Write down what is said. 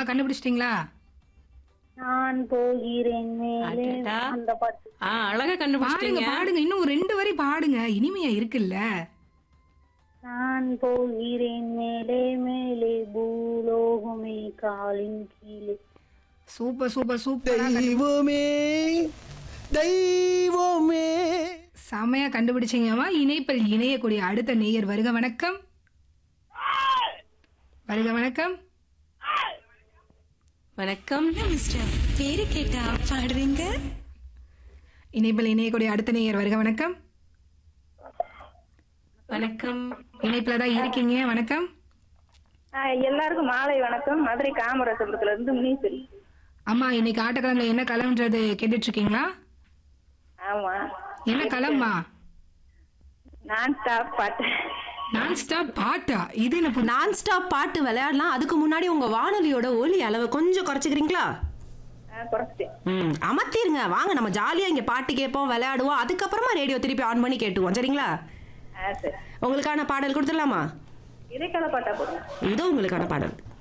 சொல்லுங்க கண்டுபிடிச்சிட்டீங்களா நான் போகிறேன் மேலே அடடா. அந்த பாட்டு ஆ அழகா பாடுங்க கண்டுபிடிச்சிட்டீங்க பாடுங்க இன்னும் ஒரு ரெண்டு வரி பாடுங்க இனிமையா இருக்குல்ல நான் போகிறேன் மேலே மேலே பூலோகமே காலின் கீழே சூப்பர் சூப்பர் சூப்பர் தெய்வமே தெய்வமே செமையா கண்டுபிடிச்சீங்கம்மா இணைப்பில் இணையக்கூடிய அடுத்த நேயர் வருக வணக்கம் வருக வணக்கம் வணக்கம் மிஸ்டர் பேரு கேட்டா பாடுறீங்க இணைப்பில் இணையக்கூடிய அடுத்த நேயர் வருக வணக்கம் வணக்கம் இணைப்புல தான் இருக்கீங்க வணக்கம் எல்லாருக்கும் மாலை வணக்கம் மதுரை காமராசபுரத்துல இருந்து முனீஸ்வரி அம்மா இன்னைக்கு ஆட்டக்கிழமை என்ன களம்ன்றது கேட்டுட்டு இருக்கீங்களா ஆமா என்ன களம்மா நான் ஸ்டாப் பாட்டு நான் ஸ்டாப் பாட்டா இது என்ன புது- நான் ஸ்டாப் பாட்டு விளையாடலாம் அதுக்கு முன்னாடி உங்க வானொலியோட ஒலி அளவை கொஞ்சம் குறைச்சிக்கிறீங்களா குறைச்சிட்டேன் ம் அமர்த்திருங்க வாங்க நம்ம ஜாலியா இங்க பாட்டு கேட்போம் விளையாடுவோம் அதுக்கப்புறமா ரேடியோ திருப்பி ஆன் பண்ணி கேட்டுவோம் சரிங்களா ஆ சரி உங்களுக்கான பாடல் கொடுத்துடலாமா இடைக்கால பாட்டா போடுங்க இதோ உங்களுக்கான பாடல்